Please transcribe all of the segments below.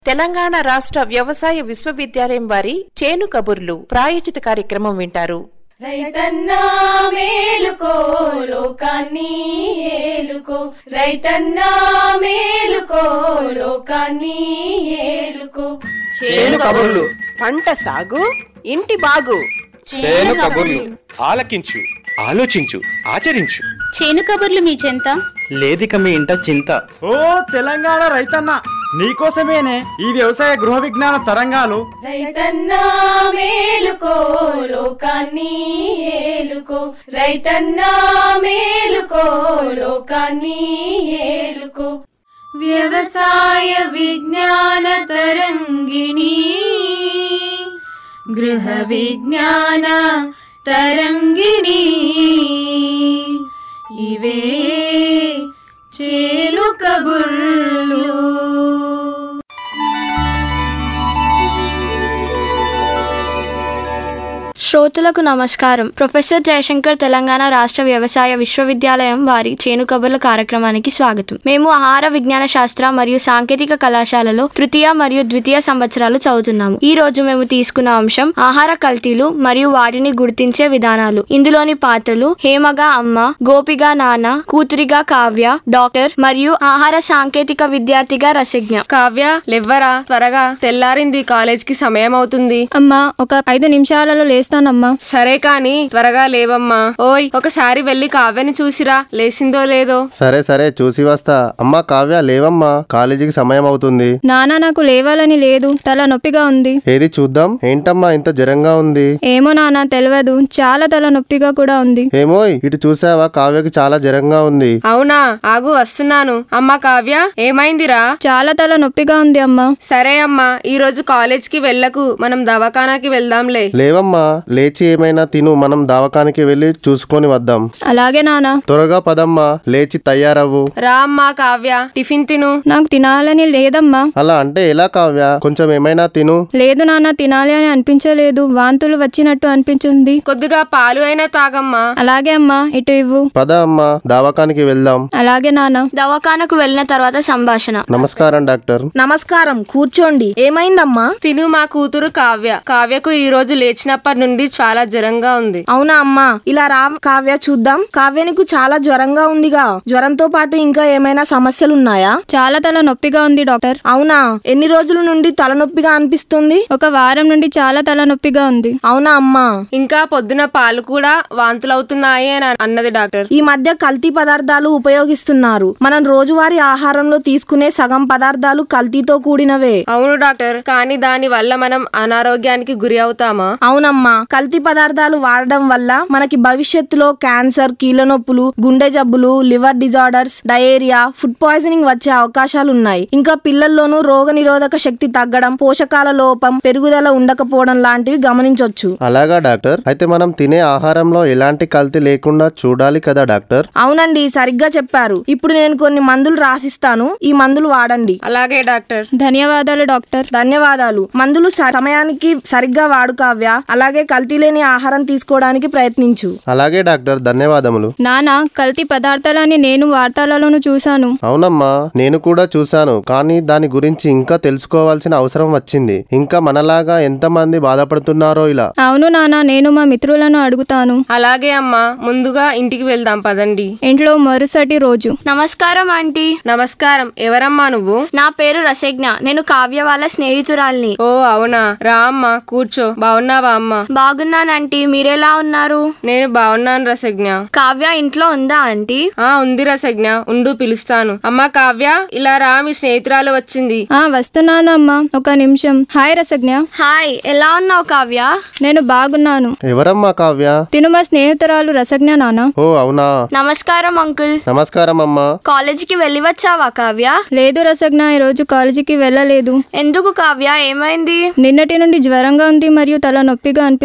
తెలంగాణ రాష్ట్ర వ్యవసాయ విశ్వవిద్యాలయం వారి చేను కబుర్లు ప్రాయోజిత కార్యక్రమం వింటారు రైతన్నా మేలుకో లోకాన్ని ఏలుకో రైతన్నా మేలుకో లోకాన్ని ఏలుకో చేను కబుర్లు పంట సాగు ఇంటి బాగు చేను కబుర్లు ఆలకించు ఆలోచించు ఆచరించు చేను కబుర్లు మీ చెంత లేదిక మీ ఇంట చింత ఓ తెలంగాణ రైతన్న నీకోసమేనే ఈ వ్యవసాయ గృహ విజ్ఞాన తరంగాలు రైతన్నా మేలుకో లోకాన్ని ఏలుకో రైతన్నా మేలుకో లోకాన్ని ఏలుకో వ్యవసాయ విజ్ఞాన తరంగిణి గృహ విజ్ఞాన తరంగిణి ఇవే చేలు కబుర్లు శ్రోతలకు నమస్కారం ప్రొఫెసర్ జయశంకర్ తెలంగాణ రాష్ట్ర వ్యవసాయ విశ్వవిద్యాలయం వారి చేను కబుర్ల కార్యక్రమానికి స్వాగతం మేము ఆహార విజ్ఞాన శాస్త్ర మరియు సాంకేతిక కళాశాలలో తృతీయ మరియు ద్వితీయ సంవత్సరాలు చదువుతున్నాము ఈ రోజు మేము తీసుకున్న అంశం ఆహార కల్తీలు మరియు వాటిని గుర్తించే విధానాలు ఇందులోని పాత్రలు హేమగా అమ్మ గోపిగా నాన్న కూతురిగా కావ్య డాక్టర్ మరియు ఆహార సాంకేతిక విద్యార్థిగా రసజ్ఞ కావ్య లెవ్వరా త్వరగా తెల్లారింది కాలేజ్ కి సమయం అవుతుంది అమ్మా ఒక ఐదు నిమిషాలలో లేస్తానమ్మా సరే కాని త్వరగా లేవమ్మా ఓయ్ ఒకసారి వెళ్ళి కావ్యని చూసిరా లేసిందో లేదో సరే సరే చూసి వస్తా అమ్మా కావ్య లేవమ్మా కాలేజీకి సమయం అవుతుంది నాన్న నాకు లేవాలని లేదు తల నొప్పిగా ఉంది ఏది చూద్దాం ఏంటమ్మా ఇంత జ్వరంగా ఉంది ఏమో నాన్న తెలియదు చాలా తల నొప్పిగా కూడా ఉంది ఏమోయ్ ఇటు చూసావా కావ్యకి చాలా జ్వరంగా ఉంది అవునా ఆగు వస్తున్నాను అమ్మా కావ్య ఏమైందిరా చాలా తల నొప్పిగా ఉంది అమ్మా సరే అమ్మా ఈ రోజు కాలేజ్ కి వెళ్ళకు మనం దవాఖానాకి వెళ్దాంలే లేవమ్మా లేచి ఏమైనా తిను మనం దావకానికి వెళ్ళి చూసుకొని వద్దాం అలాగే నాన్న త్వరగా పదమ్మా లేచి తయారవ్వు రా అమ్మా కావ్య టిఫిన్ తిను నాకు తినాలని లేదమ్మా అలా అంటే ఎలా కావ్య కొంచెం ఏమైనా తిను లేదు నాన్న తినాలి అని అనిపించలేదు వాంతులు వచ్చినట్టు అనిపించింది కొద్దిగా పాలు అయినా తాగమ్మా అలాగే అమ్మా ఇటు ఇవ్వు పద అమ్మా దావకానికి వెళ్దాం అలాగే నాన్న దవాఖానకు వెళ్ళిన తర్వాత సంభాషణ నమస్కారం డాక్టర్ నమస్కారం కూర్చోండి ఏమైందమ్మా తిను మా కూతురు కావ్య కావ్యకు ఈ రోజు లేచినప్పటి నుండి చాలా జ్వరంగా ఉంది అవునా అమ్మా ఇలా రా కావ్య చూద్దాం కావ్య నీకు చాలా జ్వరంగా ఉందిగా జ్వరంతో పాటు ఇంకా ఏమైనా సమస్యలు ఉన్నాయా చాలా తల నొప్పిగా ఉంది డాక్టర్ అవునా ఎన్ని రోజుల నుండి తలనొప్పిగా అనిపిస్తుంది ఒక వారం నుండి చాలా తల నొప్పిగా ఉంది అవునా అమ్మా ఇంకా పొద్దున పాలు కూడా వాంతులవుతున్నాయి అని అన్నది డాక్టర్ ఈ మధ్య కల్తీ పదార్థాలు ఉపయోగిస్తున్నారు మనం రోజువారీ ఆహారంలో తీసుకునే సగం పదార్థాలు కల్తీతో కూడినవే అవును డాక్టర్ కానీ దాని వల్ల మనం అనారోగ్యానికి గురి అవుతామా అవునమ్మా కల్తీ పదార్థాలు వాడడం వల్ల మనకి భవిష్యత్తులో క్యాన్సర్ కీళ్ళ నొప్పులు గుండె జబ్బులు liver disorders diarrhoea food poisoning వచ్చే అవకాశాలు ఉన్నాయి ఇంకా పిల్లల్లోనూ రోగ నిరోధక శక్తి తగ్గడం పోషకాల లోపం పెరుగుదల ఉండకపోవడం లాంటివి గమనించొచ్చు అలాగా డాక్టర్ అయితే మనం తినే ఆహారంలో ఎలాంటి కల్తీ లేకుండా చూడాలి కదా డాక్టర్ అవునండి సరిగ్గా చెప్పారు ఇప్పుడు నేను కొన్ని మందులు రాసిస్తాను ఈ మందులు వాడండి అలాగే డాక్టర్ ధన్యవాదాలు డాక్టర్ ధన్యవాదాలు మందులు స- సమయానికి సరిగ్గా వాడు కావ్య అలాగే కల్తీ లేని ఆహారం తీసుకోవడానికి ప్రయత్నించు అలాగే డాక్టర్ ధన్యవాదములు నాన్న కల్తీ పదార్థాలని నేను వార్తలలోనూ చూశాను అవునమ్మా నేను కూడా చూశాను కానీ దాని గురించి ఇంకా తెలుసుకోవాల్సిన అవసరం వచ్చింది ఇంకా మనలాగా ఎంతమంది బాధపడుతున్నారో ఇలా అవును నాన్న నేను మా మిత్రులను అడుగుతాను అలాగే అమ్మా ముందుగా ఇంటికి వెళ్దాం పదండి ఇంట్లో మరుసటి రోజు నమస్కారం ఆంటీ నమస్కారం ఎవరమ్మా నువ్వు నా పేరు రసజ్ఞ నేను కావ్య వాళ్ళ స్నేహితురాల్ని ఓ అవునా రా అమ్మా కూర్చో బాగున్నావా అమ్మా బాగున్నానంటీ మీరెలా ఉన్నారు నేను బాగున్నాను రసజ్ఞ కావ్య ఇంట్లో ఉందా ఆంటీ ఆ ఉంది రసజ్ఞ ఉండు పిలుస్తాను అమ్మా కావ్య ఇలా రా మీ స్నేహితురాలు వచ్చింది ఆ వస్తున్నాను అమ్మా ఒక నిమిషం హాయ్ రసజ్ఞ హాయ్ ఎలా ఉన్నావు కావ్య నేను బాగున్నాను ఎవరమ్మా కావ్య తిను మా స్నేహితురాలు రసజ్ఞ నాన్న ఓ అవునా నమస్కారం అంకుల్ నమస్కారం అమ్మా కాలేజీకి వెళ్ళి వచ్చావా కావ్య లేదు రసజ్ఞ ఈ రోజు కాలేజీకి వెళ్ళలేదు ఎందుకు కావ్య ఏమైంది నిన్నటి నుండి జ్వరంగా ఉంది మరియు తల నొప్పిగా అనిపిస్తుంది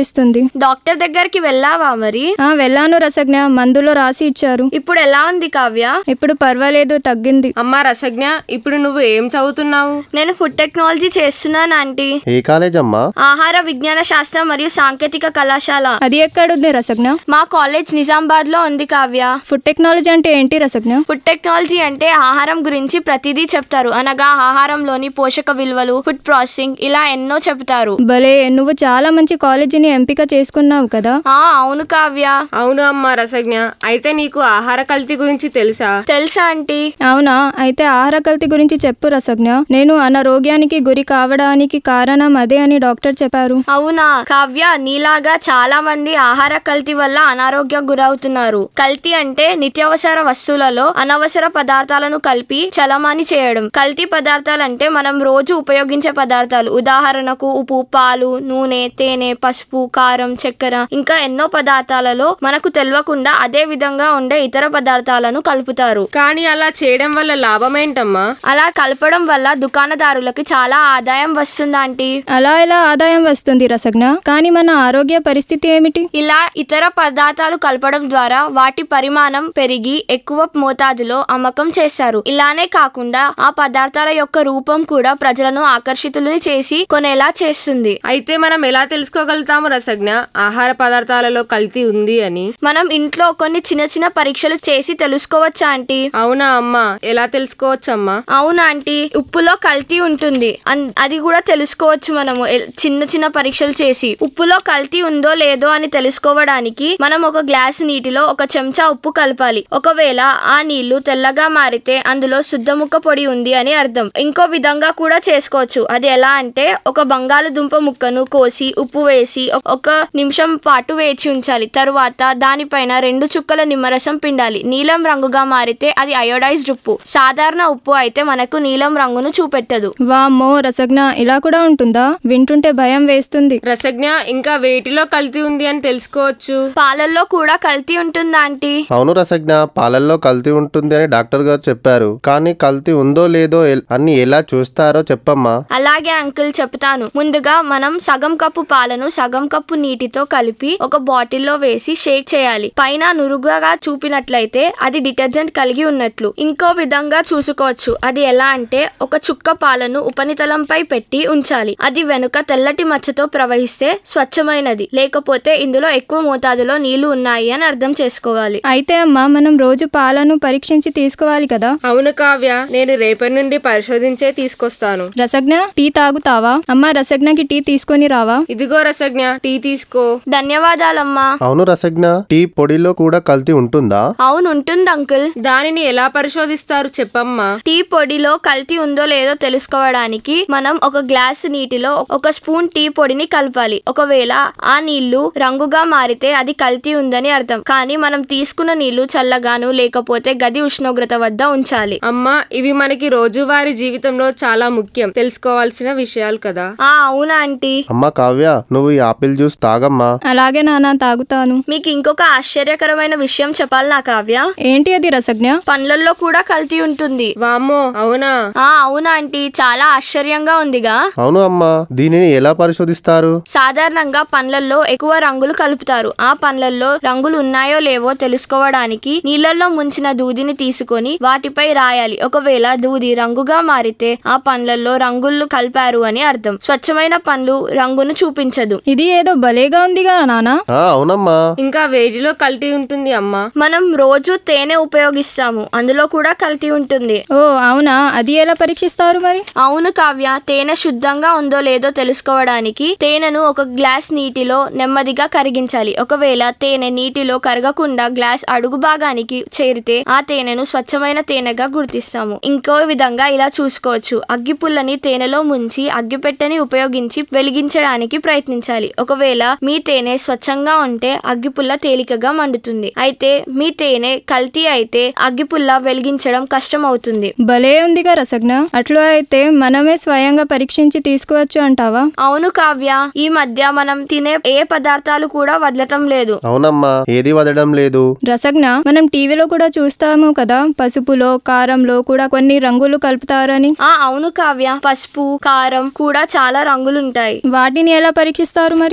అనిపిస్తుంది డాక్టర్ దగ్గరికి వెళ్ళావా మరి ఆ వెళ్ళాను రసజ్ఞ మందులో రాసి ఇచ్చారు ఇప్పుడు ఎలా ఉంది కావ్య ఇప్పుడు పర్వాలేదు తగ్గింది అమ్మా రసజ్ఞ ఇప్పుడు నువ్వు ఏం చదువుతున్నావు నేను ఫుడ్ టెక్నాలజీ చేస్తున్నాను ఆంటీ ఏ కాలేజ్ అమ్మా ఆహార విజ్ఞాన శాస్త్రం మరియు సాంకేతిక కళాశాల అది ఎక్కడుంది రసజ్ఞ మా కాలేజ్ నిజామాబాద్ లో ఉంది కావ్య ఫుడ్ టెక్నాలజీ అంటే ఏంటి రసజ్ఞ ఫుడ్ టెక్నాలజీ అంటే ఆహారం గురించి ప్రతిదీ చెప్తారు అనగా ఆహారంలోని పోషక విలువలు ఫుడ్ ప్రాసెసింగ్ ఇలా ఎన్నో చెప్తారు భలే నువ్వు చాలా మంచి కాలేజీని ఎంపిక చేసుకున్నావు కదా ఆ అవును కావ్య అవును అమ్మా రసజ్ఞ అయితే నీకు ఆహార కల్తీ గురించి తెలుసా తెలుసా ఆంటీ అవునా అయితే ఆహార కల్తీ గురించి చెప్పు రసజ్ఞ నేను అనారోగ్యానికి గురి కావడానికి కారణం అదే అని డాక్టర్ చెప్పారు అవునా కావ్య నీలాగా చాలా మంది ఆహార కల్తీ వల్ల అనారోగ్య గురవుతున్నారు కల్తీ అంటే నిత్యావసర వస్తువులలో అనవసర పదార్థాలను కలిపి చలమాని చేయడం కల్తీ పదార్థాలంటే మనం రోజు ఉపయోగించే పదార్థాలు ఉదాహరణకు ఉప్పు పాలు నూనె తేనె పసుపు కారం చక్కెర ఇంకా ఎన్నో పదార్థాలలో మనకు తెలియకుండా అదే విధంగా ఉండే ఇతర పదార్థాలను కలుపుతారు కానీ అలా చేయడం వల్ల లాభం ఏంటమ్మా అలా కలపడం వల్ల దుకాణదారులకు చాలా ఆదాయం వస్తుందంటీ అలా ఎలా ఆదాయం వస్తుంది రసజ్ఞ కానీ మన ఆరోగ్య పరిస్థితి ఏమిటి ఇలా ఇతర పదార్థాలు కలపడం ద్వారా వాటి పరిమాణం పెరిగి ఎక్కువ మోతాదులో అమ్మకం చేస్తారు ఇలానే కాకుండా ఆ పదార్థాల యొక్క రూపం కూడా ప్రజలను ఆకర్షితులని చేసి కొనేలా చేస్తుంది అయితే మనం ఎలా తెలుసుకోగలుగుతాము రసజ్ఞ ఆహార పదార్థాలలో కల్తీ ఉంది అని మనం ఇంట్లో కొన్ని చిన్న చిన్న పరీక్షలు చేసి తెలుసుకోవచ్చా ఆంటీ అవునా అమ్మా ఎలా తెలుసుకోవచ్చమ్మా అవునా ఆంటీ ఉప్పులో కల్తీ ఉంటుంది అన్- అది కూడా తెలుసుకోవచ్చు మనము ఎల్- చిన్న చిన్న పరీక్షలు చేసి ఉప్పులో కల్తీ ఉందో లేదో అని తెలుసుకోవడానికి మనం ఒక గ్లాసు నీటిలో ఒక చెంచా ఉప్పు కలపాలి ఒకవేళ ఆ నీళ్లు తెల్లగా మారితే అందులో శుద్ధముక్క పొడి ఉంది అని అర్థం ఇంకో విధంగా కూడా చేసుకోవచ్చు అది ఎలా అంటే ఒక బంగాళదుంప ముక్కను కోసి ఉప్పు వేసి ఒక- ఒక నిమిషం పాటు వేచి ఉంచాలి తరువాత దానిపైన రెండు చుక్కల నిమ్మరసం పిండాలి నీలం రంగుగా మారితే అది అయోడైజ్డ్ ఉప్పు సాధారణ ఉప్పు అయితే మనకు నీలం రంగును చూపెట్టదు వామ్మో రసజ్ఞ ఇలా కూడా ఉంటుందా వింటుంటే భయం వేస్తుంది రసజ్ఞ ఇంకా వేటిలో కల్తీ ఉంది అని తెలుసుకోవచ్చు పాలల్లో కూడా కల్తీ ఉంటుందా ఆంటీ అవును రసజ్ఞ పాలల్లో కల్తీ ఉంటుంది అని డాక్టర్ గారు చెప్పారు కానీ కల్తీ ఉందో లేదో ఎల్- అన్ని ఎలా చూస్తారో చెప్పమ్మా అలాగే అంకుల్ చెప్తాను ముందుగా మనం సగం కప్పు పాలను సగం కప్పు నీటితో కలిపి ఒక బాటిల్లో వేసి షేక్ చేయాలి పైన నురుగుగా చూపినట్లయితే అది డిటర్జెంట్ కలిగి ఉన్నట్లు ఇంకో విధంగా చూసుకోవచ్చు అది ఎలా అంటే ఒక చుక్క పాలను ఉపరితలంపై పెట్టి ఉంచాలి అది వెనుక తెల్లటి మచ్చతో ప్రవహిస్తే స్వచ్ఛమైనది లేకపోతే ఇందులో ఎక్కువ మోతాదులో నీళ్లు ఉన్నాయి అని అర్థం చేసుకోవాలి అయితే అమ్మా మనం రోజు పాలను పరీక్షించి తీసుకోవాలి కదా అవును కావ్య నేను రేపటి నుండి పరిశోధించే తీసుకొస్తాను రసజ్ఞ టీ తాగుతావా అమ్మా రసజ్ఞకి టీ తీసుకొని రావా ఇదిగో రసజ్ఞ టీ తీసుకో ధన్యవాదాలమ్మా అవును రసజ్ఞ టీ పొడిలో కూడా కల్తీ ఉంటుందా అవును ఉంటుంది అంకుల్ దానిని ఎలా పరిశోధిస్తారు చెప్పమ్మా టీ పొడిలో కల్తీ ఉందో లేదో తెలుసుకోవడానికి మనం ఒక గ్లాస్ నీటిలో ఒక స్పూన్ టీ పొడిని కలపాలి ఒకవేళ ఆ నీళ్లు రంగుగా మారితే అది కల్తీ ఉందని అర్థం కానీ మనం తీసుకున్న నీళ్లు చల్లగాను లేకపోతే గది ఉష్ణోగ్రత వద్ద ఉంచాలి అమ్మా ఇవి మనకి రోజువారీ జీవితంలో చాలా ముఖ్యం తెలుసుకోవాల్సిన విషయాలు కదా ఆ అవునా ఆంటీ అమ్మా కావ్య నువ్వు ఈ ఆపిల్ జ్యూస్ తాగమ్మా అలాగే నాన్న తాగుతాను మీకు ఇంకొక ఆశ్చర్యకరమైన విషయం చెప్పాలి నా కావ్య ఏంటి అది రసజ్ఞ పండ్లల్లో కూడా కల్తీ ఉంటుంది వామ్మో అవునా ఆ అవునా ఆంటీ చాలా ఆశ్చర్యంగా ఉందిగా అవును అమ్మా దీనిని ఎలా పరిశోధిస్తారు సాధారణంగా పండ్లల్లో ఎక్కువ రంగులు కలుపుతారు ఆ పండ్లల్లో రంగులు ఉన్నాయో లేవో తెలుసుకోవడానికి నీళ్ళల్లో ముంచిన దూదిని తీసుకొని వాటిపై రాయాలి ఒకవేళ దూది రంగుగా మారితే ఆ పండ్లల్లో రంగులు కలిపారు అని అర్థం స్వచ్ఛమైన పండ్లు రంగును చూపించదు ఇది ఏదో భలేగా ఉందిగా నానా ఆ అవునమ్మా ఇంకా వేడిలో కల్తీ ఉంటుంది అమ్మా మనం రోజు తేనె ఉపయోగిస్తాము అందులో కూడా కల్తీ ఉంటుంది ఓ అవునా అది ఎలా పరీక్షిస్తారు మరి అవును కావ్య తేనె శుద్ధంగా ఉందో లేదో తెలుసుకోవడానికి తేనెను ఒక గ్లాస్ నీటిలో నెమ్మదిగా కరిగించాలి ఒకవేళ తేనె నీటిలో కరగకుండా గ్లాస్ అడుగు భాగానికి చేరితే ఆ తేనెను స్వచ్ఛమైన తేనెగా గుర్తిస్తాము ఇంకో విధంగా ఇలా చూసుకోవచ్చు అగ్గిపుల్లని తేనెలో ముంచి అగ్గిపెట్టెని ఉపయోగించి వెలిగించడానికి ప్రయత్నించాలి ఒకవేళ మీ తేనె స్వచ్ఛంగా ఉంటే అగ్గిపుల్ల తేలికగా మండుతుంది అయితే మీ తేనె కల్తీ అయితే అగ్గిపుల్ల వెలిగించడం కష్టం అవుతుంది భలే ఉందిగా రసజ్ఞ అట్లా అయితే మనమే స్వయంగా పరీక్షించి తీసుకోవచ్చు అంటావా అవును కావ్య ఈ మధ్య మనం తినే ఏ పదార్థాలు కూడా వదలటం లేదు అవునమ్మా ఏది వదలడం లేదు రసజ్ఞ మనం టీవీలో కూడా చూస్తాము కదా పసుపులో కారంలో కూడా కొన్ని రంగులు కలుపుతారని ఆ అవును కావ్య పసుపు కారం కూడా చాలా రంగులుంటాయి వాటిని ఎలా పరీక్షిస్తారు మరి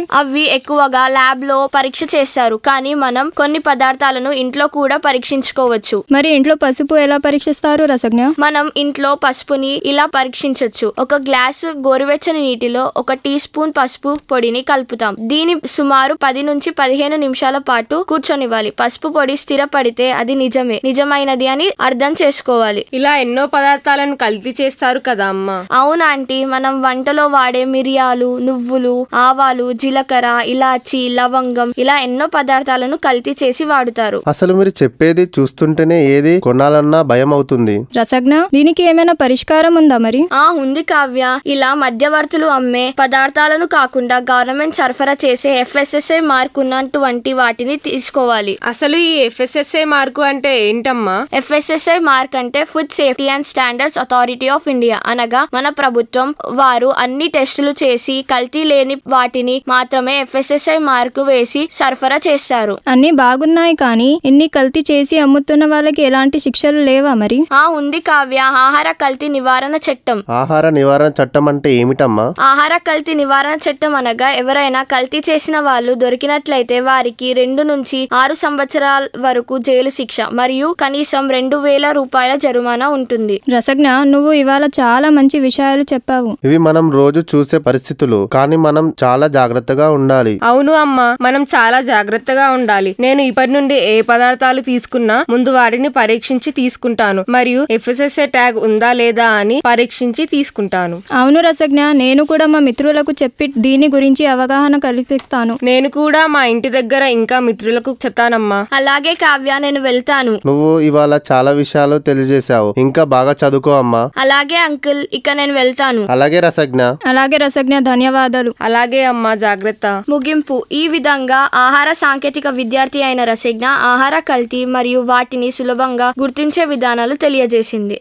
అవి ఎక్కువగా ల్యాబ్ లో పరీక్ష చేస్తారు కానీ మనం కొన్ని పదార్థాలను ఇంట్లో కూడా పరీక్షించుకోవచ్చు మరి ఇంట్లో పసుపు ఎలా పరీక్షిస్తారు రసజ్ఞ మనం ఇంట్లో పసుపుని ఇలా పరీక్షించవచ్చు ఒక గ్లాసు గోరువెచ్చని నీటిలో ఒక టీ స్పూన్ పసుపు పొడిని కలుపుతాం దీని సుమారు పది నుంచి పదిహేను నిమిషాల పాటు కూర్చొనివ్వాలి పసుపు పొడి స్థిరపడితే అది నిజమే నిజమైనది అని అర్థం చేసుకోవాలి ఇలా ఎన్నో పదార్థాలను కల్తీ చేస్తారు కదా అమ్మా అవును ఆంటీ మనం వంటలో వాడే మిరియాలు నువ్వులు ఆవాలు జీలకర్ర ఇలాచి లవంగం ఇలా ఎన్నో పదార్థాలను కల్తీ చేసి వాడుతారు అసలు మీరు చెప్పేది చూస్తుంటేనే ఏది కొనాలన్నా భయం అవుతుంది రసజ్ఞ దీనికి ఏమైనా పరిష్కారం ఉందా మరి ఆ ఉంది కావ్య ఇలా మధ్యవర్తులు అమ్మే పదార్థాలను కాకుండా గవర్నమెంట్ సరఫరా చేసే ఎఫ్ఎస్ఎస్ఐ మార్క్ ఉన్నటువంటి వాటిని తీసుకోవాలి అసలు ఈ ఎఫ్ఎస్ఎస్ఏ మార్కు అంటే ఏంటమ్మా ఎఫ్ఎస్ఎస్ఐ మార్క్ అంటే Food Safety and Standards Authority of India అనగా మన ప్రభుత్వం వారు అన్ని టెస్టులు చేసి కల్తీ లేని వాటిని మాత్రమే ఎఫ్ఎస్ఎస్ఐ మార్కు వేసి సరఫరా చేస్తారు అన్నీ బాగున్నాయి కానీ ఇన్ని కల్తీ చేసి అమ్ముతున్న వాళ్ళకి ఎలాంటి శిక్షలు లేవా మరి ఆ ఉంది కావ్య ఆహార కల్తీ నివారణ చట్టం ఆహార నివారణ చట్టం అంటే ఏమిటమ్మా ఆహార కల్తీ నివారణ చట్టం అనగా ఎవరైనా కల్తీ చేసిన వాళ్ళు దొరికినట్లయితే వారికి రెండు నుంచి ఆరు సంవత్సరాల వరకు జైలు శిక్ష మరియు కనీసం రెండు వేల రూపాయల జరిమానా ఉంటుంది రసజ్ఞ నువ్వు ఇవాళ చాలా మంచి విషయాలు చెప్పావు ఇవి మనం రోజు చూసే పరిస్థితులు కానీ మనం చాలా జాగ్రత్తగా ఉండాలి అవును అమ్మా మనం చాలా జాగ్రత్తగా ఉండాలి నేను ఇప్పటి నుండి ఏ పదార్థాలు తీసుకున్నా ముందు వాటిని పరీక్షించి తీసుకుంటాను మరియు ఎఫ్ఎస్ఎస్ఏ ట్యాగ్ ఉందా లేదా అని పరీక్షించి తీసుకుంటాను అవును రసజ్ఞ నేను కూడా మా మిత్రులకు చెప్పి దీని గురించి అవగాహన కల్పిస్తాను నేను కూడా మా ఇంటి దగ్గర ఇంకా మిత్రులకు చెప్తానమ్మా అలాగే కావ్య నేను వెళ్తాను నువ్వు ఇవాళ చాలా విషయాలు తెలియజేశావు ఇంకా బాగా చదువుకో అమ్మా అలాగే అంకుల్ ఇక నేను వెళ్తాను అలాగే రసజ్ఞ అలాగే రసజ్ఞ ధన్యవాదాలు అలాగే అమ్మా జాగ్రత్త ముగింపు ఈ విధంగా ఆహార సాంకేతిక విద్యార్థి అయిన రసజ్ఞ ఆహార కల్తీ మరియు వాటిని సులభంగా గుర్తించే విధానాలు తెలియజేసింది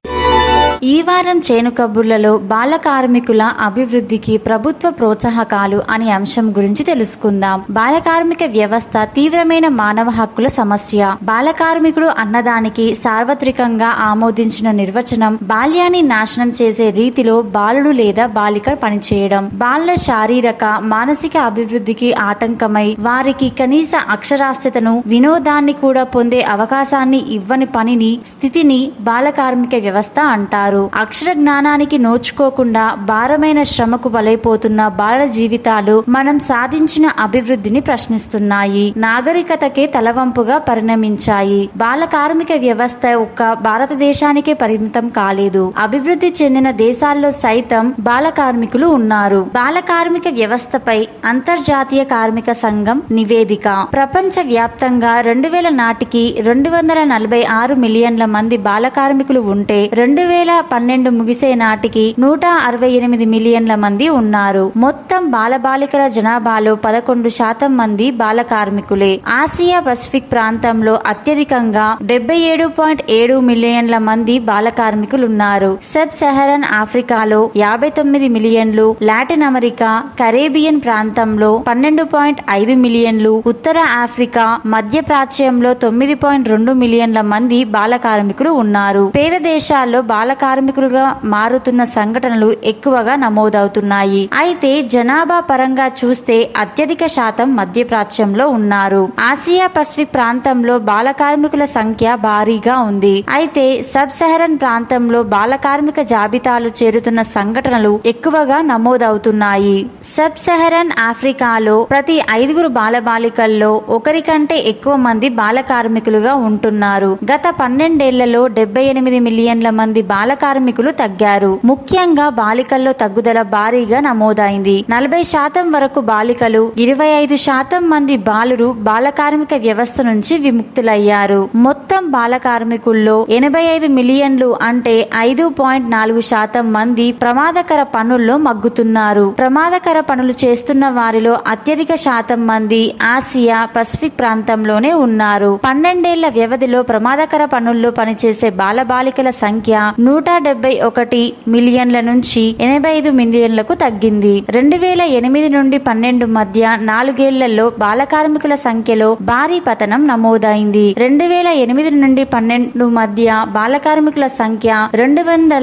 ఈ వారం చేను కబుర్లలో బాల కార్మికుల అభివృద్ధికి ప్రభుత్వ ప్రోత్సాహకాలు అనే అంశం గురించి తెలుసుకుందాం బాల కార్మిక వ్యవస్థ తీవ్రమైన మానవ హక్కుల సమస్య బాల కార్మికుడు అన్నదానికి సార్వత్రికంగా ఆమోదించిన నిర్వచనం బాల్యాన్ని నాశనం చేసే రీతిలో బాలుడు లేదా బాలిక పనిచేయడం బాల శారీరక మానసిక అభివృద్ధికి ఆటంకమై వారికి కనీస అక్షరాస్యతను వినోదాన్ని కూడా పొందే అవకాశాన్ని ఇవ్వని పనిని స్థితిని బాల కార్మిక వ్యవస్థ అంటారు అక్షర జ్ఞానానికి నోచుకోకుండా భారమైన శ్రమకు బలైపోతున్న బాల జీవితాలు మనం సాధించిన అభివృద్ధిని ప్రశ్నిస్తున్నాయి నాగరికతకే తలవంపుగా పరిణమించాయి బాల కార్మిక వ్యవస్థ ఒక్క భారతదేశానికే పరిమితం కాలేదు అభివృద్ధి చెందిన దేశాల్లో సైతం బాల కార్మికులు ఉన్నారు బాల కార్మిక వ్యవస్థపై అంతర్జాతీయ కార్మిక సంఘం నివేదిక ప్రపంచ వ్యాప్తంగా రెండు వేల నాటికి రెండు వందల నలభై ఆరు మిలియన్ల మంది బాల కార్మికులు ఉంటే రెండు వేల పన్నెండు ముగిసే నాటికి నూట అరవై ఎనిమిది మిలియన్ల మంది ఉన్నారు మొత్తం బాలబాలికల జనాభాలో పదకొండు శాతం మంది బాల కార్మికులే ఆసియా పసిఫిక్ ప్రాంతంలో అత్యధికంగా డెబ్బై ఏడు పాయింట్ ఏడు మిలియన్ల మంది బాల కార్మికులు ఉన్నారు సబ్ సెహరన్ ఆఫ్రికాలో యాభై తొమ్మిది మిలియన్లు లాటిన్ అమెరికా కరేబియన్ ప్రాంతంలో పన్నెండు పాయింట్ ఐదు మిలియన్లు ఉత్తర ఆఫ్రికా మధ్య ప్రాచ్యంలో తొమ్మిది పాయింట్ రెండు మిలియన్ల మంది బాల కార్మికులు ఉన్నారు పేద దేశాల్లో బాల కార్మికులుగా మారుతున్న సంఘటనలు ఎక్కువగా నమోదవుతున్నాయి అయితే జనాభా పరంగా చూస్తే అత్యధిక శాతం మధ్య ప్రాచ్యంలో ఉన్నారు ఆసియా పసిఫిక్ ప్రాంతంలో బాల కార్మికుల సంఖ్య భారీగా ఉంది అయితే సబ్ సెహరన్ ప్రాంతంలో బాల కార్మిక జాబితాలు చేరుతున్న సంఘటనలు ఎక్కువగా నమోదవుతున్నాయి సబ్ సెహరన్ ఆఫ్రికాలో ప్రతి ఐదుగురు బాలబాలికల్లో ఒకరికంటే ఎక్కువ మంది బాల కార్మికులుగా ఉంటున్నారు గత పన్నెండేళ్లలో డెబ్బై ఎనిమిది మిలియన్ల మంది బాల కార్మికులు తగ్గారు ముఖ్యంగా బాలికల్లో తగ్గుదల భారీగా నమోదైంది నలభై శాతం వరకు బాలికలు ఇరవై ఐదు శాతం మంది బాలురు బాల కార్మిక వ్యవస్థ నుంచి విముక్తులయ్యారు మొత్తం బాల కార్మికుల్లో ఎనభై ఐదు మిలియన్లు అంటే ఐదు పాయింట్ నాలుగు శాతం మంది ప్రమాదకర పనుల్లో మగ్గుతున్నారు ప్రమాదకర పనులు చేస్తున్న వారిలో అత్యధిక శాతం మంది ఆసియా పసిఫిక్ ప్రాంతంలోనే ఉన్నారు పన్నెండేళ్ల వ్యవధిలో ప్రమాదకర పనుల్లో పనిచేసే బాలబాలికల సంఖ్య నూట డెబ్బై ఒకటి మిలియన్ల నుంచి ఎనభై ఐదు మిలియన్లకు తగ్గింది రెండు వేల ఎనిమిది నుండి పన్నెండు మధ్య నాలుగేళ్లలో బాల కార్మికుల సంఖ్యలో భారీ పతనం నమోదైంది రెండు వేల ఎనిమిది నుండి పన్నెండు మధ్య బాల కార్మికుల సంఖ్య రెండు వందల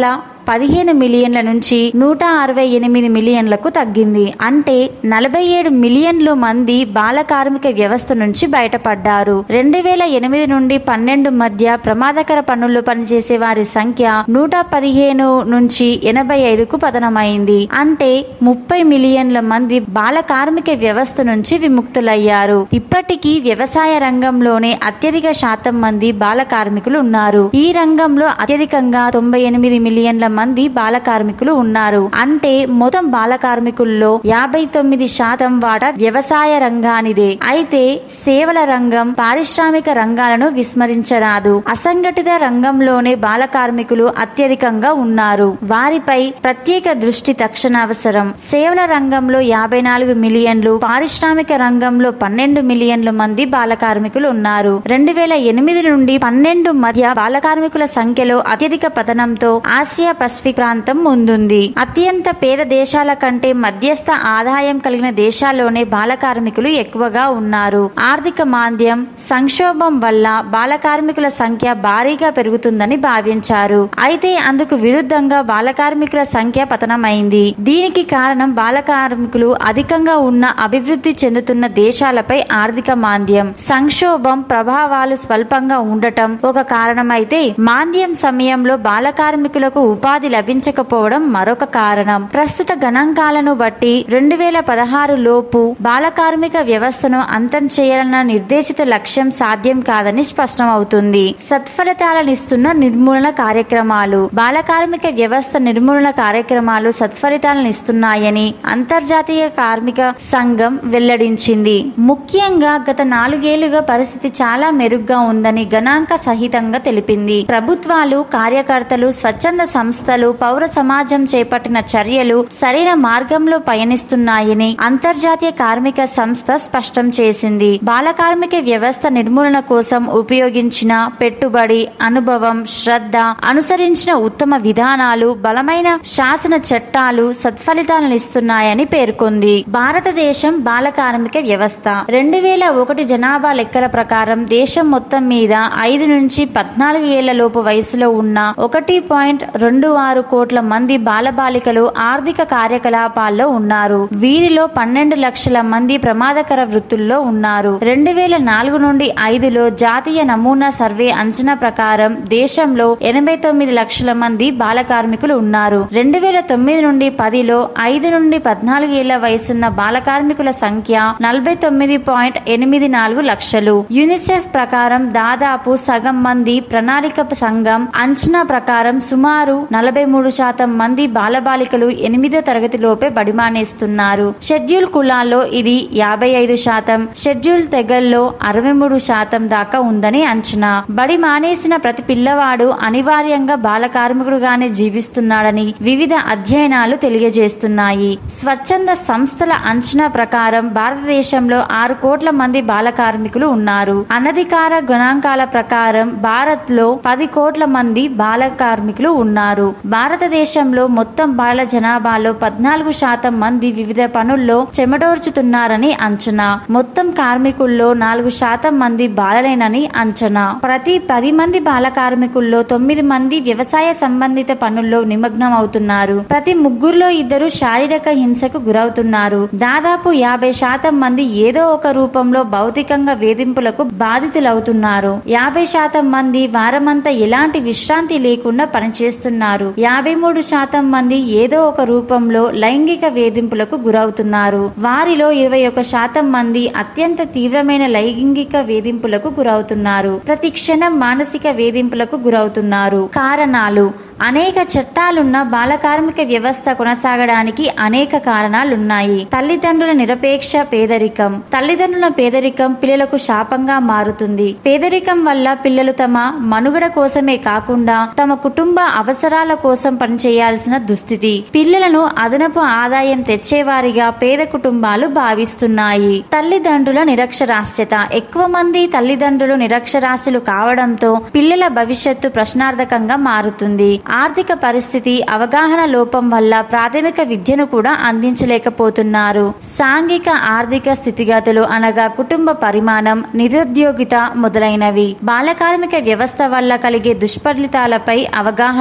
పదిహేను మిలియన్ల నుంచి నూట అరవై ఎనిమిది మిలియన్లకు తగ్గింది అంటే నలభై ఏడు మిలియన్లు మంది బాల కార్మిక వ్యవస్థ నుంచి బయటపడ్డారు రెండు వేల ఎనిమిది నుండి పన్నెండు మధ్య ప్రమాదకర పనుల్లో పనిచేసే వారి సంఖ్య నూట పదిహేను నుంచి ఎనభై ఐదుకు పతనమైంది అంటే ముప్పై మిలియన్ల మంది బాల కార్మిక వ్యవస్థ నుంచి విముక్తులయ్యారు ఇప్పటికీ వ్యవసాయ రంగంలోనే అత్యధిక శాతం మంది బాల కార్మికులు ఉన్నారు ఈ రంగంలో అత్యధికంగా తొంభై ఎనిమిది మిలియన్ల మంది బాల కార్మికులు ఉన్నారు అంటే మొత్తం బాల కార్మికుల్లో యాభై తొమ్మిది శాతం వాటా వ్యవసాయ రంగానిదే అయితే సేవల రంగం పారిశ్రామిక రంగాలను విస్మరించరాదు అసంఘటిత రంగంలోనే బాల కార్మికులు అత్యధికంగా ఉన్నారు వారిపై ప్రత్యేక దృష్టి తక్షణ అవసరం సేవల రంగంలో యాభై నాలుగు మిలియన్లు పారిశ్రామిక రంగంలో పన్నెండు మిలియన్ల మంది బాల కార్మికులు ఉన్నారు రెండు వేల ఎనిమిది నుండి పన్నెండు మధ్య బాల కార్మికుల సంఖ్యలో అత్యధిక పతనంతో ఆసియా పసిఫిక్ ప్రాంతం ముందుంది అత్యంత పేద దేశాల కంటే మధ్యస్థ ఆదాయం కలిగిన దేశాల్లోనే బాల కార్మికులు ఎక్కువగా ఉన్నారు ఆర్థిక మాంద్యం సంక్షోభం వల్ల బాల కార్మికుల సంఖ్య భారీగా పెరుగుతుందని భావించారు అయితే అందుకు విరుద్ధంగా బాల కార్మికుల సంఖ్య పతనమైంది దీనికి కారణం బాల కార్మికులు అధికంగా ఉన్న అభివృద్ధి చెందుతున్న దేశాలపై ఆర్థిక మాంద్యం సంక్షోభం ప్రభావాలు స్వల్పంగా ఉండటం ఒక కారణమైతే మాంద్యం సమయంలో బాల కార్మికులకు ఉపాధి లభించకపోవడం మరొక కారణం ప్రస్తుత గణాంకాలను బట్టి రెండు వేల పదహారు లోపు బాల కార్మిక వ్యవస్థను అంతం చేయాలన్న నిర్దేశిత లక్ష్యం సాధ్యం కాదని స్పష్టమవుతుంది సత్ఫలితాలనిస్తున్న నిర్మూలన కార్యక్రమాలు బాల కార్మిక వ్యవస్థ నిర్మూలన కార్యక్రమాలు సత్ఫలితాలను ఇస్తున్నాయని అంతర్జాతీయ కార్మిక సంఘం వెల్లడించింది ముఖ్యంగా గత నాలుగేళ్లుగా పరిస్థితి చాలా మెరుగ్గా ఉందని గణాంక సహితంగా తెలిపింది ప్రభుత్వాలు కార్యకర్తలు స్వచ్ఛంద సంస్థలు పౌర సమాజం చేపట్టిన చర్యలు సరైన మార్గంలో పయనిస్తున్నాయని అంతర్జాతీయ కార్మిక సంస్థ స్పష్టం చేసింది బాల కార్మిక వ్యవస్థ నిర్మూలన కోసం ఉపయోగించిన పెట్టుబడి అనుభవం శ్రద్ధ అనుసరించిన ఉత్తమ విధానాలు బలమైన శాసన చట్టాలు సత్ఫలితాలను ఇస్తున్నాయని పేర్కొంది భారతదేశం బాల కార్మిక వ్యవస్థ రెండు వేల ఒకటి జనాభా లెక్కల ప్రకారం దేశం మొత్తం మీద ఐదు నుంచి పద్నాలుగు ఏళ్ల లోపు వయసులో ఉన్న ఒకటి పాయింట్ రెండు ఆరు కోట్ల మంది బాలబాలికలు ఆర్థిక కార్యకలాపాల్లో ఉన్నారు వీరిలో పన్నెండు లక్షల మంది ప్రమాదకర వృత్తుల్లో ఉన్నారు రెండు వేల నాలుగు నుండి ఐదులో జాతీయ నమూనా సర్వే అంచనా ప్రకారం దేశంలో ఎనభై తొమ్మిది లక్షల మంది బాల కార్మికులు ఉన్నారు రెండు వేల తొమ్మిది నుండి పదిలో ఐదు నుండి పద్నాలుగు ఏళ్ల వయసున్న బాల కార్మికుల సంఖ్య నలభై తొమ్మిది పాయింట్ ఎనిమిది నాలుగు లక్షలు యునిసెఫ్ ప్రకారం దాదాపు సగం మంది ప్రణాళిక సంఘం అంచనా ప్రకారం సుమారు నలభై మూడు శాతం మంది బాలబాలికలు ఎనిమిదో తరగతి లోపే బడిమానేస్తున్నారు షెడ్యూల్ కులాల్లో ఇది యాభై ఐదు శాతం షెడ్యూల్ తెగల్లో అరవై మూడు శాతం దాకా ఉందని అంచనా బడి మానేసిన ప్రతి పిల్లవాడు అనివార్యంగా బాల కార్మికుడుగానే జీవిస్తున్నాడని వివిధ అధ్యయనాలు తెలియజేస్తున్నాయి స్వచ్ఛంద సంస్థల అంచనా ప్రకారం భారతదేశంలో ఆరు కోట్ల మంది బాల కార్మికులు ఉన్నారు అనధికార గణాంకాల ప్రకారం భారత్ లో పది కోట్ల మంది బాల కార్మికులు ఉన్నారు భారతదేశంలో మొత్తం బాల జనాభాలో పద్నాలుగు శాతం మంది వివిధ పనుల్లో చెమటోర్చుతున్నారని అంచనా మొత్తం కార్మికుల్లో నాలుగు శాతం మంది బాలలేనని అంచనా ప్రతి పది మంది బాల కార్మికుల్లో తొమ్మిది మంది వ్యవసాయ సంబంధిత పనుల్లో నిమగ్నం అవుతున్నారు ప్రతి ముగ్గురులో ఇద్దరు శారీరక హింసకు గురవుతున్నారు దాదాపు యాభై శాతం మంది ఏదో ఒక రూపంలో భౌతికంగా వేధింపులకు బాధితులవుతున్నారు యాభై శాతం మంది వారమంతా ఎలాంటి విశ్రాంతి లేకుండా పనిచేస్తున్నారు యాభై మూడు శాతం మంది ఏదో ఒక రూపంలో లైంగిక వేధింపులకు గురవుతున్నారు వారిలో ఇరవై ఒక శాతం మంది అత్యంత తీవ్రమైన లైంగిక వేధింపులకు గురవుతున్నారు ప్రతి క్షణం మానసిక వేధింపులకు గురవుతున్నారు కారణాలు అనేక చట్టాలున్న బాల కార్మిక వ్యవస్థ కొనసాగడానికి అనేక కారణాలున్నాయి తల్లిదండ్రుల నిరపేక్ష పేదరికం తల్లిదండ్రుల పేదరికం పిల్లలకు శాపంగా మారుతుంది పేదరికం వల్ల పిల్లలు తమ మనుగడ కోసమే కాకుండా తమ కుటుంబ అవసరాల కోసం పనిచేయాల్సిన దుస్థితి పిల్లలను అదనపు ఆదాయం తెచ్చేవారిగా పేద కుటుంబాలు భావిస్తున్నాయి తల్లిదండ్రుల నిరక్షరాస్యత ఎక్కువ మంది తల్లిదండ్రులు నిరక్షరాస్యులు కావడంతో పిల్లల భవిష్యత్తు ప్రశ్నార్థకంగా మారుతుంది ఆర్థిక పరిస్థితి అవగాహన లోపం వల్ల ప్రాథమిక విద్యను కూడా అందించలేకపోతున్నారు సాంఘిక ఆర్థిక స్థితిగతులు అనగా కుటుంబ పరిమాణం నిరుద్యోగిత మొదలైనవి బాల కార్మిక వ్యవస్థ వల్ల కలిగే దుష్ఫలితాలపై అవగాహన లోపం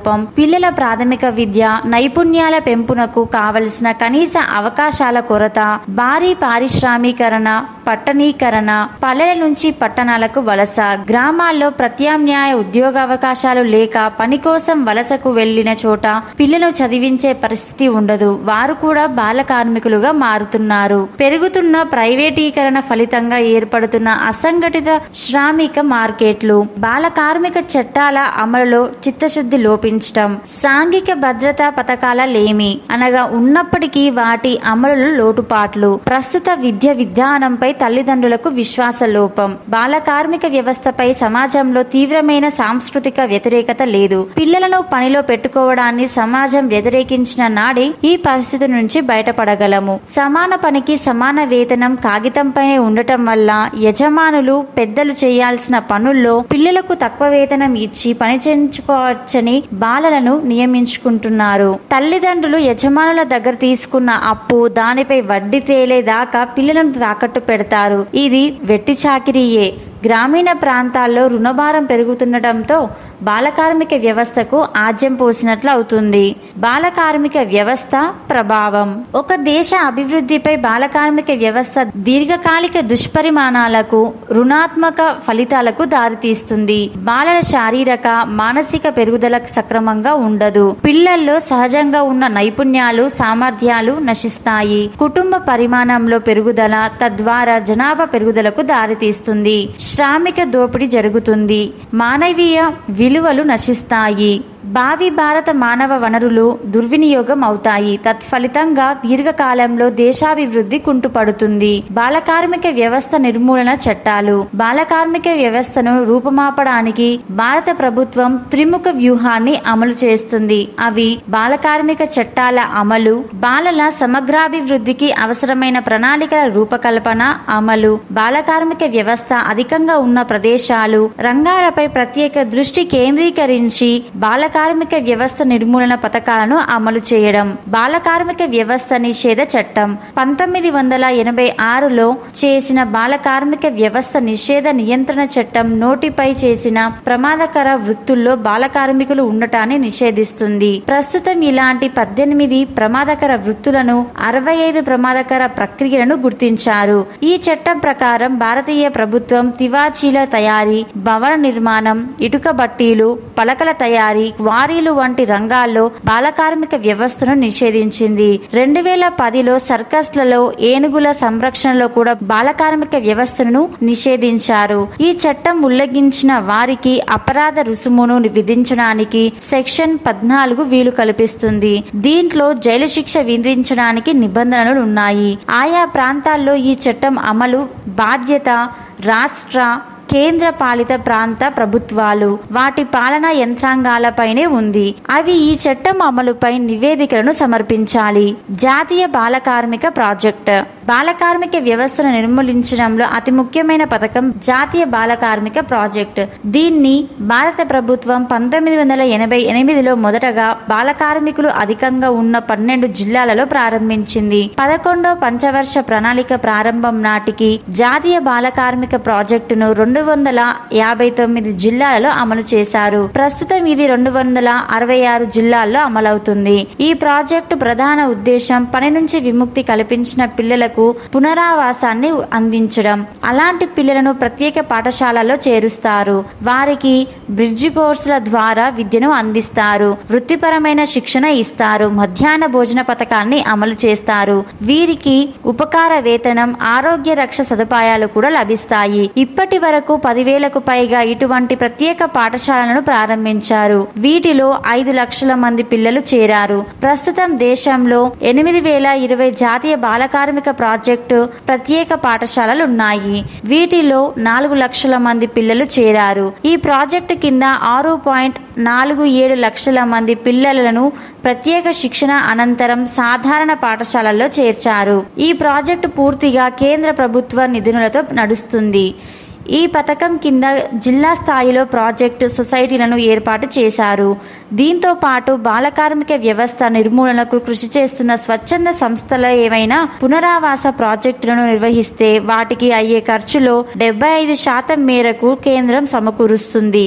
లోపం పిల్లల ప్రాథమిక విద్య నైపుణ్యాల పెంపునకు కావలసిన కనీస అవకాశాల కొరత భారీ పారిశ్రామీకరణ పట్టణీకరణ పల్లెల నుంచి పట్టణాలకు వలస గ్రామాల్లో ప్రత్యామ్నాయ ఉద్యోగావకాశాలు లేక పని కోసం వలసకు వెళ్లిన చోట పిల్లలు చదివించే పరిస్థితి ఉండదు వారు కూడా బాల కార్మికులుగా మారుతున్నారు పెరుగుతున్న ప్రైవేటీకరణ ఫలితంగా ఏర్పడుతున్న అసంఘటిత శ్రామిక మార్కెట్లు బాల కార్మిక చట్టాల అమలులో చిత్తశుద్ధి లోపించటం సాంఘిక భద్రతా పథకాల లేమి అనగా ఉన్నప్పటికీ వాటి అమలులో లోటుపాట్లు ప్రస్తుత విద్య విధానంపై తల్లిదండ్రులకు విశ్వాస లోపం బాల కార్మిక వ్యవస్థపై సమాజంలో తీవ్రమైన సాంస్కృతిక వ్యతిరేకత లేదు పిల్లలను పనిలో పెట్టుకోవడాన్ని సమాజం వ్యతిరేకించిన నాడే ఈ పరిస్థితి నుంచి బయటపడగలము సమాన పనికి సమాన వేతనం కాగితంపైనే ఉండటం వల్ల యజమానులు పెద్దలు చేయాల్సిన పనుల్లో పిల్లలకు తక్కువ వేతనం ఇచ్చి పని చేయించుకోవచ్చని బాలలను నియమించుకుంటున్నారు తల్లిదండ్రులు యజమానుల దగ్గర తీసుకున్న అప్పు దానిపై వడ్డీ తేలేదాకా పిల్లలను తాకట్టు పెడతారు ఇది వెట్టి చాకిరీయే గ్రామీణ ప్రాంతాల్లో రుణభారం పెరుగుతుండటంతో బాలకార్మిక వ్యవస్థకు ఆజ్యం పోసినట్లు అవుతుంది బాలకార్మిక వ్యవస్థ ప్రభావం ఒక దేశ అభివృద్ధిపై బాలకార్మిక వ్యవస్థ దీర్ఘకాలిక దుష్పరిమాణాలకు రుణాత్మక ఫలితాలకు దారితీస్తుంది బాలల శారీరక మానసిక పెరుగుదల సక్రమంగా ఉండదు పిల్లల్లో సహజంగా ఉన్న నైపుణ్యాలు సామర్థ్యాలు నశిస్తాయి కుటుంబ పరిమాణంలో పెరుగుదల తద్వారా జనాభా పెరుగుదలకు దారితీస్తుంది శ్రామిక దోపిడీ జరుగుతుంది మానవీయ విలువలు నశిస్తాయి భావి భారత మానవ వనరులు దుర్వినియోగం అవుతాయి తత్ఫలితంగా దీర్ఘకాలంలో దేశాభివృద్ధి కుంటుపడుతుంది బాలకార్మిక వ్యవస్థ నిర్మూలన చట్టాలు బాలకార్మిక వ్యవస్థను రూపుమాపడానికి భారత ప్రభుత్వం త్రిముఖ వ్యూహాన్ని అమలు చేస్తుంది అవి బాలకార్మిక చట్టాల అమలు బాలల సమగ్రాభివృద్ధికి అవసరమైన ప్రణాళికల రూపకల్పన అమలు బాలకార్మిక వ్యవస్థ అధికంగా ఉన్న ప్రదేశాలు రంగాలపై ప్రత్యేక దృష్టి కేంద్రీకరించి బాల కార్మిక వ్యవస్థ నిర్మూలన పథకాలను అమలు చేయడం బాల కార్మిక వ్యవస్థ నిషేధ చట్టం పంతొమ్మిది వందల ఎనభై ఆరులో చేసిన బాల కార్మిక వ్యవస్థ నిషేధ నియంత్రణ చట్టం నోటిపై చేసిన ప్రమాదకర వృత్తుల్లో బాల కార్మికులు ఉండటాన్ని నిషేధిస్తుంది ప్రస్తుతం ఇలాంటి పద్దెనిమిది ప్రమాదకర వృత్తులను అరవై ఐదు ప్రమాదకర ప్రక్రియలను గుర్తించారు ఈ చట్టం ప్రకారం భారతీయ ప్రభుత్వం తివాచీల తయారీ భవన నిర్మాణం ఇటుక బట్టీలు పలకల తయారీ క్వారీలు వంటి రంగాల్లో బాలకార్మిక వ్యవస్థను నిషేధించింది రెండు వేల పదిలో సర్కస్లలో ఏనుగుల సంరక్షణలో కూడా బాలకార్మిక వ్యవస్థను నిషేధించారు ఈ చట్టం ఉల్లంఘించిన వారికి అపరాధ రుసుమును విధించడానికి సెక్షన్ పద్నాలుగు వీలు కల్పిస్తుంది దీంట్లో జైలు శిక్ష విధించడానికి నిబంధనలు ఉన్నాయి ఆయా ప్రాంతాల్లో ఈ చట్టం అమలు బాధ్యత రాష్ట్ర కేంద్ర పాలిత ప్రాంత ప్రభుత్వాలు వాటి పాలనా యంత్రాంగాలపైనే ఉంది అవి ఈ చట్టం అమలుపై నివేదికలను సమర్పించాలి జాతీయ బాల కార్మిక ప్రాజెక్ట్ బాల కార్మిక వ్యవస్థను నిర్మూలించడంలో అతి ముఖ్యమైన పథకం జాతీయ బాల కార్మిక ప్రాజెక్ట్ దీన్ని భారత ప్రభుత్వం పంతొమ్మిది వందల ఎనభై ఎనిమిదిలో మొదటగా బాల కార్మికులు అధికంగా ఉన్న పన్నెండు జిల్లాలలో ప్రారంభించింది పదకొండో పంచవర్ష ప్రణాళిక ప్రారంభం నాటికి జాతీయ బాల కార్మిక ప్రాజెక్టును రెండు వందల యాభై తొమ్మిది జిల్లాలలో అమలు చేశారు ప్రస్తుతం ఇది రెండు వందల అరవై ఆరు జిల్లాల్లో అమలవుతుంది ఈ ప్రాజెక్టు ప్రధాన ఉద్దేశం పని నుంచి విముక్తి కల్పించిన పిల్లలకు పునరావాసాన్ని అందించడం అలాంటి పిల్లలను ప్రత్యేక పాఠశాలలో చేరుస్తారు వారికి బ్రిడ్జి కోర్సుల ద్వారా విద్యను అందిస్తారు వృత్తిపరమైన శిక్షణ ఇస్తారు మధ్యాహ్న భోజన పథకాన్ని అమలు చేస్తారు వీరికి ఉపకార వేతనం ఆరోగ్య రక్ష సదుపాయాలు కూడా లభిస్తాయి ఇప్పటి వరకు పదివేలకు పైగా ఇటువంటి ప్రత్యేక పాఠశాలను ప్రారంభించారు వీటిలో ఐదు లక్షల మంది పిల్లలు చేరారు ప్రస్తుతం దేశంలో ఎనిమిది వేల ఇరవై జాతీయ బాల కార్మిక ప్రాజెక్టు ప్రత్యేక పాఠశాలలు ఉన్నాయి వీటిలో నాలుగు లక్షల మంది పిల్లలు చేరారు ఈ ప్రాజెక్టు కింద ఆరు పాయింట్ నాలుగు ఏడు లక్షల మంది పిల్లలను ప్రత్యేక శిక్షణ అనంతరం సాధారణ పాఠశాలల్లో చేర్చారు ఈ ప్రాజెక్టు పూర్తిగా కేంద్ర ప్రభుత్వ నిధులతో నడుస్తుంది ఈ పథకం కింద జిల్లా స్థాయిలో ప్రాజెక్టు సొసైటీలను ఏర్పాటు చేశారు దీంతో పాటు బాలకార్మిక వ్యవస్థ నిర్మూలనకు కృషి చేస్తున్న స్వచ్ఛంద సంస్థల ఏవైనా పునరావాస ప్రాజెక్టులను నిర్వహిస్తే వాటికి అయ్యే ఖర్చులో డెబ్బై ఐదు శాతం మేరకు కేంద్రం సమకూరుస్తుంది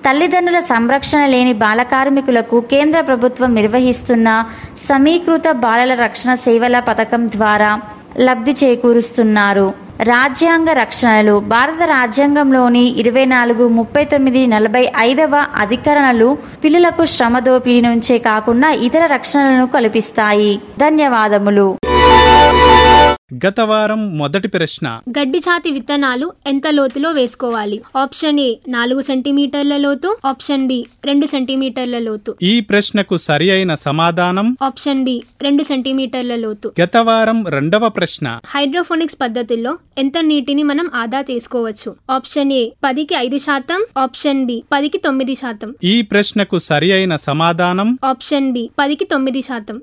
తల్లిదండ్రుల సంరక్షణ లేని బాల కార్మికులకు కేంద్ర ప్రభుత్వం నిర్వహిస్తున్న సమీకృత బాలల రక్షణ సేవల పథకం ద్వారా లబ్ధి చేకూరుస్తున్నారు రాజ్యాంగ రక్షణలు భారత రాజ్యాంగంలోని ఇరవై నాలుగు ముప్పై తొమ్మిది నలభై ఐదవ అధికరణలు పిల్లలకు శ్రమ దోపిడీ నుంచే కాకుండా ఇతర రక్షణలను కల్పిస్తాయి ధన్యవాదములు గత వారం మొదటి ప్రశ్న గడ్డి ఛాతి విత్తనాలు ఎంత లోతులో వేసుకోవాలి ఆప్షన్ ఏ నాలుగు సెంటీమీటర్ల లోతు ఆప్షన్ బి రెండు సెంటీమీటర్ల లోతు ఈ ప్రశ్నకు సరి అయిన సమాధానం ఆప్షన్ బి రెండు సెంటీమీటర్ల లోతు గత వారం రెండవ ప్రశ్న హైడ్రోఫోనిక్స్ పద్ధతుల్లో ఎంత నీటిని మనం ఆదా చేసుకోవచ్చు ఆప్షన్ ఏ పదికి ఐదు శాతం ఆప్షన్ బి పదికి తొమ్మిది శాతం ఈ ప్రశ్నకు సరి అయిన సమాధానం ఆప్షన్ బి పదికి తొమ్మిది శాతం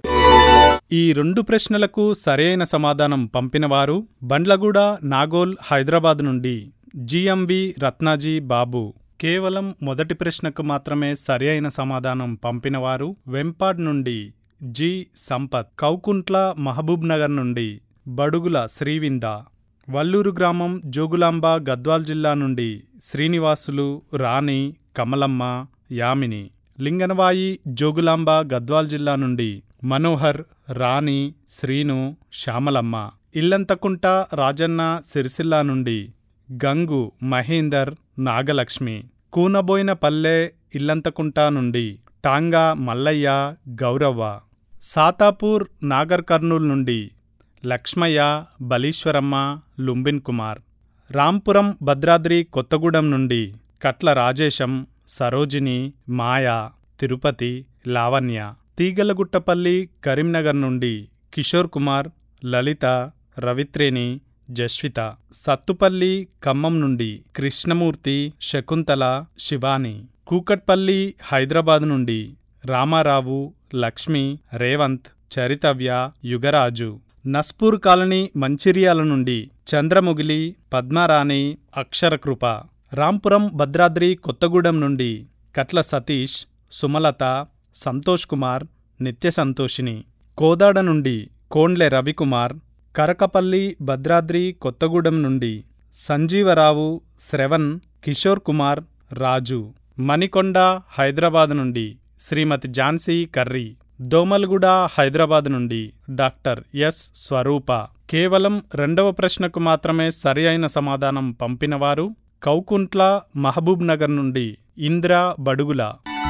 ఈ రెండు ప్రశ్నలకు సరైన సమాధానం పంపినవారు బండ్లగూడ నాగోల్ హైదరాబాద్ నుండి జిఎంవి రత్నాజీ బాబు కేవలం మొదటి ప్రశ్నకు మాత్రమే సరి అయిన సమాధానం పంపినవారు వెంపాడ్ నుండి జి సంపత్ కౌకుంట్ల మహబూబ్ నగర్ నుండి బడుగుల శ్రీవింద వల్లూరు గ్రామం జోగులాంబ గద్వాల్ జిల్లా నుండి శ్రీనివాసులు రాణి కమలమ్మ యామిని లింగనవాయి జోగులాంబ గద్వాల్ జిల్లా నుండి మనోహర్ రాణి శ్రీను శ్యామలమ్మ ఇల్లంతకుంట రాజన్న సిరిసిల్ల నుండి గంగు మహేందర్ నాగలక్ష్మి కూనబోయిన పల్లె ఇల్లంతకుంట నుండి టాంగా మల్లయ్య గౌరవ్వ సాతాపూర్ నాగర్ కర్నూల్ నుండి లక్ష్మయ్య బలీశ్వరమ్మ లుంబిన్ కుమార్ రాంపురం భద్రాద్రి కొత్తగూడెం నుండి కట్ల రాజేశం సరోజిని మాయా తిరుపతి లావణ్య తీగలగుట్టపల్లి కరీంనగర్ నుండి కిషోర్ కుమార్ లలిత రవిత్రేణి జస్విత సత్తుపల్లి ఖమ్మం నుండి కృష్ణమూర్తి శకుంతల శివాని కూకట్పల్లి హైదరాబాద్ నుండి రామారావు లక్ష్మి రేవంత్ చరితవ్య యుగరాజు నస్పూర్ కాలనీ మంచిర్యాల నుండి చంద్రముగిలి పద్మారాణి అక్షరకృప రాంపురం భద్రాద్రి కొత్తగూడెం నుండి కట్ల సతీష్ సుమలత సంతోష్ కుమార్ నిత్య సంతోషిని కోదాడ నుండి కోండ్లె రవికుమార్ కరకపల్లి భద్రాద్రి కొత్తగూడెం నుండి సంజీవరావు శ్రవణ్ కిషోర్ కుమార్ రాజు మణికొండ హైదరాబాద్ నుండి శ్రీమతి ఝాన్సీ కర్రీ దోమల్గూడ హైదరాబాద్ నుండి డాక్టర్ ఎస్ స్వరూప కేవలం రెండవ ప్రశ్నకు మాత్రమే సరి అయిన సమాధానం పంపినవారు కౌకుంట్ల మహబూబ్ నగర్ నుండి ఇంద్ర బడుగుల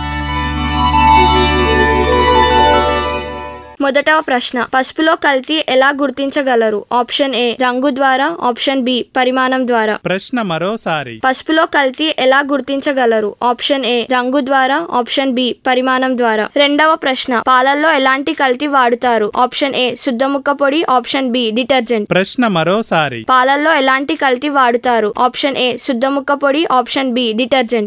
మొదటవ ప్రశ్న పసుపులో కల్తీ ఎలా గుర్తించగలరు ఆప్షన్ ఏ రంగు ద్వారా ఆప్షన్ బి పరిమాణం ద్వారా ప్రశ్న మరోసారి పసుపులో కల్తీ ఎలా గుర్తించగలరు ఆప్షన్ ఏ రంగు ద్వారా ఆప్షన్ బి పరిమాణం ద్వారా రెండవ ప్రశ్న పాలల్లో ఎలాంటి కల్తీ వాడుతారు ఆప్షన్ ఏ శుద్ధముక్క పొడి ఆప్షన్ బి డిటర్జెంట్ ప్రశ్న మరోసారి పాలల్లో ఎలాంటి కల్తీ వాడుతారు ఆప్షన్ ఏ శుద్ధముక్క పొడి ఆప్షన్ బి డిటర్జెంట్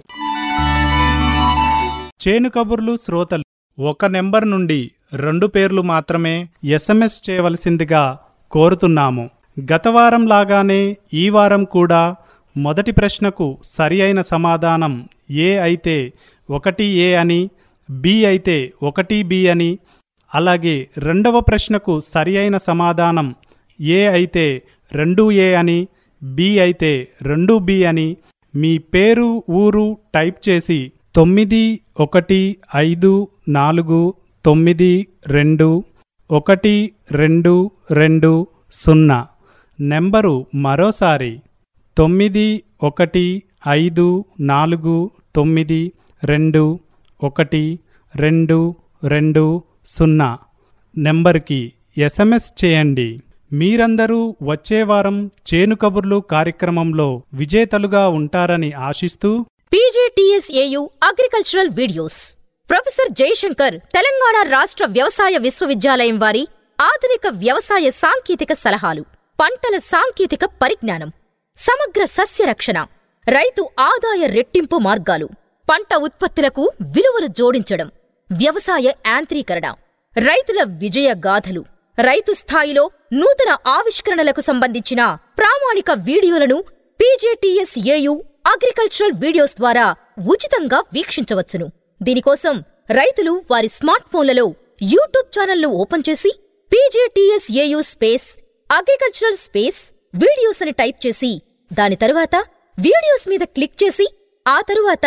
చేను కబుర్లు శ్రోతలు ఒక నెంబర్ నుండి రెండు పేర్లు మాత్రమే ఎస్ఎంఎస్ చేయవలసిందిగా కోరుతున్నాము గత వారం లాగానే ఈ వారం కూడా మొదటి ప్రశ్నకు సరి అయిన సమాధానం ఏ అయితే ఒకటి ఏ అని బి అయితే ఒకటి బి అని అలాగే రెండవ ప్రశ్నకు సరి అయిన సమాధానం ఏ అయితే రెండు ఏ అని బి అయితే రెండు బి అని మీ పేరు ఊరు టైప్ చేసి తొమ్మిది ఒకటి ఐదు నాలుగు తొమ్మిది రెండు ఒకటి రెండు రెండు సున్నా నెంబరు మరోసారి తొమ్మిది ఒకటి ఐదు నాలుగు తొమ్మిది రెండు ఒకటి రెండు రెండు సున్నా నెంబర్కి ఎస్ఎంఎస్ చేయండి మీరందరూ వచ్చే వారం చేను కబుర్లు కార్యక్రమంలో విజేతలుగా ఉంటారని ఆశిస్తూ PGTSAU agricultural videos professor Jayashankar Telangana రాష్ట్ర వ్యవసాయ విశ్వవిద్యాలయం వారి ఆధునిక వ్యవసాయ సాంకేతిక సలహాలు పంటల సాంకేతిక పరిజ్ఞానం సమగ్ర సస్య రక్షణ రైతు ఆదాయ రెట్టింపు మార్గాలు పంట ఉత్పత్తులకు విలువలు జోడించడం వ్యవసాయ యాంత్రీకరణ రైతుల విజయ గాథలు రైతు స్థాయిలో నూతన ఆవిష్కరణలకు సంబంధించిన ప్రామాణిక వీడియోలను పీజేటీఎస్ఏయు అగ్రికల్చరల్ వీడియోస్ ద్వారా ఉచితంగా వీక్షించవచ్చును దీనికోసం రైతులు వారి స్మార్ట్ ఫోన్లలో యూట్యూబ్ ఛానల్ను ఓపెన్ చేసి PJTSAU space agricultural space videos అని టైప్ చేసి దాని తరువాత వీడియోస్ మీద క్లిక్ చేసి ఆ తరువాత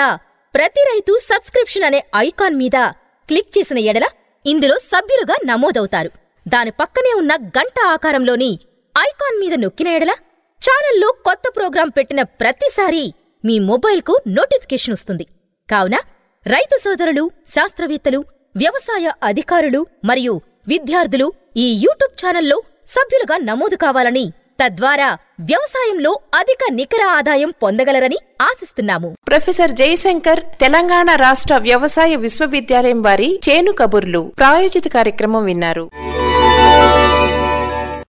ప్రతి రైతు సబ్స్క్రిప్షన్ అనే ఐకాన్ మీద క్లిక్ చేసిన ఎడల ఇందులో సభ్యులుగా నమోదవుతారు దాని పక్కనే ఉన్న గంట ఆకారంలోని ఐకాన్ మీద నొక్కిన ఎడల ఛానల్లో కొత్త ప్రోగ్రాం పెట్టిన ప్రతిసారీ మీ మొబైల్కు నోటిఫికేషన్ వస్తుంది కావున రైతు సోదరులు శాస్త్రవేత్తలు వ్యవసాయ అధికారులు మరియు విద్యార్థులు ఈ యూట్యూబ్ ఛానల్లో సభ్యులుగా నమోదు కావాలని తద్వారా వ్యవసాయంలో అధిక నికర ఆదాయం పొందగలరని ఆశిస్తున్నాము ప్రొఫెసర్ జయశంకర్ తెలంగాణ రాష్ట్ర వ్యవసాయ విశ్వవిద్యాలయం వారి చేను కబుర్లు ప్రాయోజిత కార్యక్రమం విన్నారు